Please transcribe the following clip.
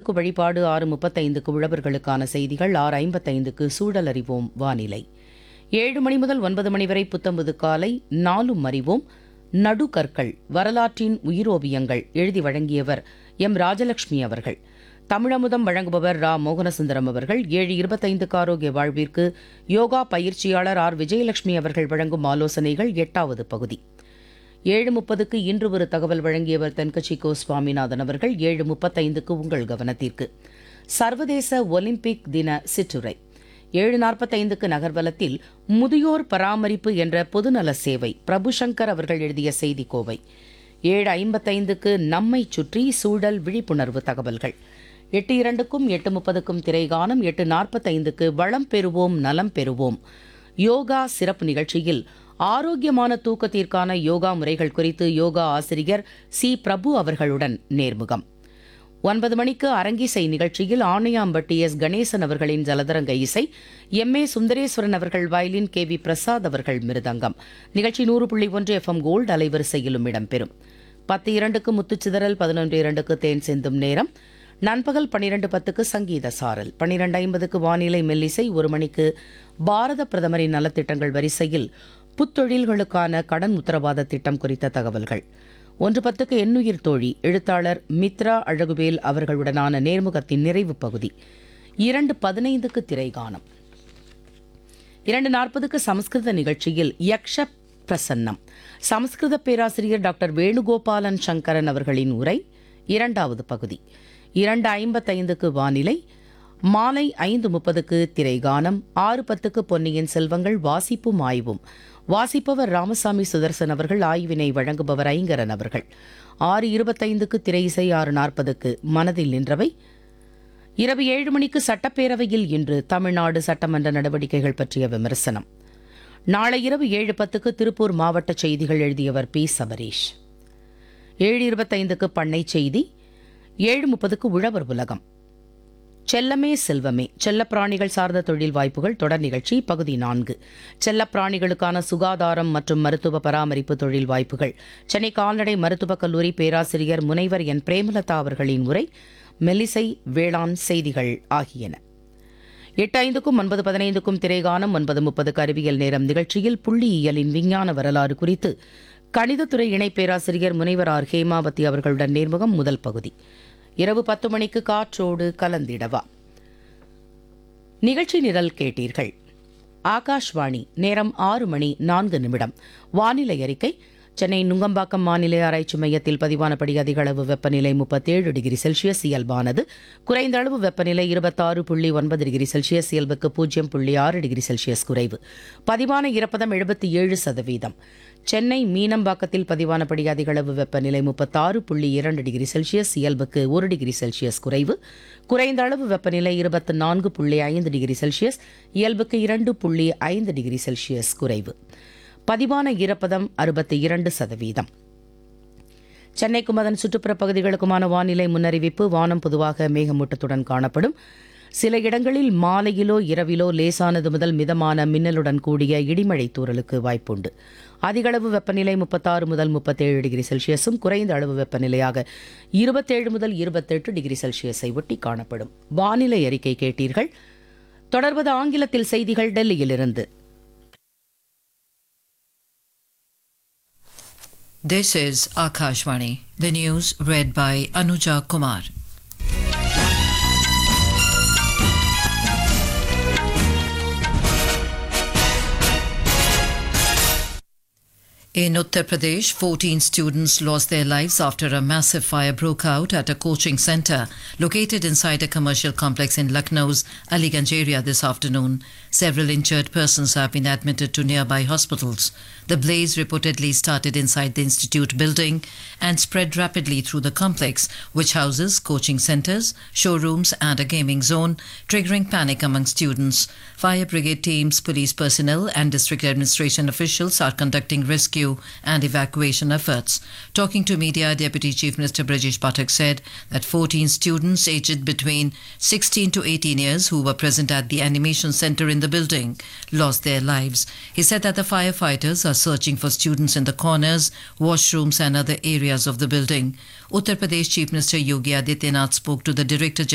பத்துக்கு வழிபாடு ஆறு முப்பத்தைந்துக்கு உழவர்களுக்கான செய்திகள் ஆறு ஐம்பத்தைந்துக்கு சூழல் அறிவோம் வானிலை ஏழு மணி முதல் ஒன்பது மணி வரை புத்தம்புது காலை நாலும் அறிவோம் நடுகற்கள் வரலாற்றின் உயிரோவியங்கள் எழுதி வழங்கியவர் எம் ராஜலட்சுமி அவர்கள் தமிழமுதம் வழங்குபவர் ரா மோகனசுந்தரம் அவர்கள் ஏழு இருபத்தைந்துக்கு ஆரோக்கிய வாழ்விற்கு யோகா பயிற்சியாளர் ஆர் விஜயலட்சுமி அவர்கள் வழங்கும் ஆலோசனைகள் எட்டாவது பகுதி ஏழு முப்பதுக்கு இன்று ஒரு தகவல் வழங்கியவர் தென்கட்சி கோ சுவாமிநாதன் அவர்கள் ஏழு முப்பத்தைந்துக்கு உங்கள் கவனத்திற்கு சர்வதேச ஒலிம்பிக் தின சிற்றுரை ஏழு நாற்பத்தைந்துக்கு நகர்வலத்தில் முதியோர் பராமரிப்பு என்ற பொதுநல சேவை பிரபுசங்கர் அவர்கள் எழுதிய செய்தி கோவை ஏழு ஐம்பத்தைந்துக்கு நம்மை சுற்றி சூழல் விழிப்புணர்வு தகவல்கள் எட்டு இரண்டுக்கும் எட்டு முப்பதுக்கும் திரைகானம் எட்டு நாற்பத்தைந்துக்கு வளம் பெறுவோம் நலம் பெறுவோம் யோகா சிறப்பு நிகழ்ச்சியில் ஆரோக்கியமான தூக்கத்திற்கான யோகா முறைகள் குறித்து யோகா ஆசிரியர் சி பிரபு அவர்களுடன் நேர்முகம் ஒன்பது மணிக்கு அரங்கிசை நிகழ்ச்சியில் ஆணையாம்பட்டி எஸ் கணேசன் அவர்களின் ஜலதரங்க இசை எம் ஏ சுந்தரேஸ்வரன் அவர்கள் வயலின் கே வி பிரசாத் அவர்கள் மிருதங்கம் நிகழ்ச்சி நூறு புள்ளி ஒன்று எஃப்எம் கோல்டு அலைவரிசையிலும் இடம்பெறும் பத்து இரண்டுக்கு முத்துச்சிதறல் பதினொன்று இரண்டுக்கு தேன் சிந்தும் நேரம் நண்பகல் பன்னிரண்டு பத்துக்கு சங்கீத சாரல் பன்னிரண்டு ஐம்பதுக்கு வானிலை மெல்லிசை ஒரு மணிக்கு பாரத பிரதமரின் நலத்திட்டங்கள் வரிசையில் புத்தொழில்களுக்கான கடன் உத்தரவாத திட்டம் குறித்த தகவல்கள் ஒன்று பத்துக்கு எண்ணுயிர் தோழி எழுத்தாளர் மித்ரா அழகுவேல் அவர்களுடனான நேர்முகத்தின் நிறைவு பகுதி இரண்டு பதினைந்துக்கு திரைகானம் இரண்டு நாற்பதுக்கு சமஸ்கிருத நிகழ்ச்சியில் யக்ஷ பிரசன்னம் சமஸ்கிருத பேராசிரியர் டாக்டர் வேணுகோபாலன் சங்கரன் அவர்களின் உரை இரண்டாவது பகுதி இரண்டு ஐம்பத்தைந்துக்கு வானிலை மாலை ஐந்து முப்பதுக்கு திரைகானம் ஆறு பத்துக்கு பொன்னியின் செல்வங்கள் வாசிப்பும் ஆய்வும் வாசிப்பவர் ராமசாமி சுதர்சன் அவர்கள் ஆய்வினை வழங்குபவர் ஐங்கரன் அவர்கள் ஆறு இருபத்தைந்துக்கு திரை இசை ஆறு நாற்பதுக்கு மனதில் நின்றவை இரவு ஏழு மணிக்கு சட்டப்பேரவையில் இன்று தமிழ்நாடு சட்டமன்ற நடவடிக்கைகள் பற்றிய விமர்சனம் நாளை இரவு ஏழு பத்துக்கு திருப்பூர் மாவட்ட செய்திகள் எழுதியவர் பி சபரீஷ் ஏழு இருபத்தைந்துக்கு பண்ணை செய்தி ஏழு முப்பதுக்கு உழவர் உலகம் செல்லமே செல்வமே செல்லப்பிராணிகள் சார்ந்த தொழில் வாய்ப்புகள் தொடர் நிகழ்ச்சி பகுதி நான்கு செல்லப்பிராணிகளுக்கான சுகாதாரம் மற்றும் மருத்துவ பராமரிப்பு தொழில் வாய்ப்புகள் சென்னை கால்நடை மருத்துவக் கல்லூரி பேராசிரியர் முனைவர் என் பிரேமலதா அவர்களின் உரை மெல்லிசை வேளாண் செய்திகள் ஆகியன எட்டு ஐந்துக்கும் ஒன்பது பதினைந்துக்கும் திரைகானம் ஒன்பது முப்பதுக்கு அறிவியல் நேரம் நிகழ்ச்சியில் புள்ளியியலின் விஞ்ஞான வரலாறு குறித்து கணிதத்துறை இணை பேராசிரியர் முனைவர் ஆர் ஹேமாவதி அவர்களுடன் நேர்முகம் முதல் பகுதி இரவு பத்து மணிக்கு காற்றோடு கலந்திடவா நிகழ்ச்சி நிரல் கேட்டீர்கள் ஆகாஷ்வாணி நேரம் ஆறு மணி நான்கு நிமிடம் வானிலை அறிக்கை சென்னை நுங்கம்பாக்கம் வானிலை ஆராய்ச்சி மையத்தில் பதிவானபடி அதிக அளவு வெப்பநிலை முப்பத்தேழு டிகிரி செல்சியஸ் இயல்பானது குறைந்த அளவு வெப்பநிலை இருபத்தாறு புள்ளி ஒன்பது டிகிரி செல்சியஸ் இயல்புக்கு பூஜ்ஜியம் புள்ளி ஆறு டிகிரி செல்சியஸ் குறைவு பதிவான ஈரப்பதம் எழுபத்தி ஏழு சதவீதம் சென்னை மீனம்பாக்கத்தில் பதிவானபடி அதிக அளவு வெப்பநிலை முப்பத்தாறு புள்ளி இரண்டு டிகிரி செல்சியஸ் இயல்புக்கு ஒரு டிகிரி செல்சியஸ் குறைவு குறைந்த அளவு வெப்பநிலை இருபத்தி நான்கு புள்ளி ஐந்து டிகிரி செல்சியஸ் இயல்புக்கு இரண்டு புள்ளி ஐந்து டிகிரி செல்சியஸ் குறைவு பதிவான ஈரப்பதம் அறுபத்தி இரண்டு சதவீதம் சென்னைக்கும் அதன் சுற்றுப்புற பகுதிகளுக்குமான வானிலை முன்னறிவிப்பு வானம் பொதுவாக மேகமூட்டத்துடன் காணப்படும் சில இடங்களில் மாலையிலோ இரவிலோ லேசானது முதல் மிதமான மின்னலுடன் கூடிய இடிமழை தூறலுக்கு வாய்ப்புண்டு அதிகளவு வெப்பநிலை முப்பத்தாறு முதல் முப்பத்தேழு டிகிரி செல்சியஸும் குறைந்த அளவு வெப்பநிலையாக இருபத்தேழு முதல் இருபத்தெட்டு டிகிரி செல்சியஸை ஒட்டி காணப்படும் வானிலை அறிக்கை கேட்டீர்கள் தொடர்வது ஆங்கிலத்தில் செய்திகள் டெல்லியிலிருந்து This is Akashvani. The news read by Anuja Kumar. In Uttar Pradesh, 14 students lost their lives after a massive fire broke out at a coaching center located inside a commercial complex in Lucknow's Aliganj area this afternoon. Several injured persons have been admitted to nearby hospitals. The blaze reportedly started inside the institute building and spread rapidly through the complex, which houses coaching centers, showrooms, and a gaming zone, triggering panic among students. Fire brigade teams, police personnel, and district administration officials are conducting rescue and evacuation efforts. Talking to media, Deputy Chief Minister Brajesh Pathak said that 14 students aged between 16 to 18 years who were present at the animation center in the building lost their lives. He said that the firefighters are searching for students in the corners, washrooms, and other areas of the building. Uttar Pradesh Chief Minister Yogi Adityanath spoke to the Director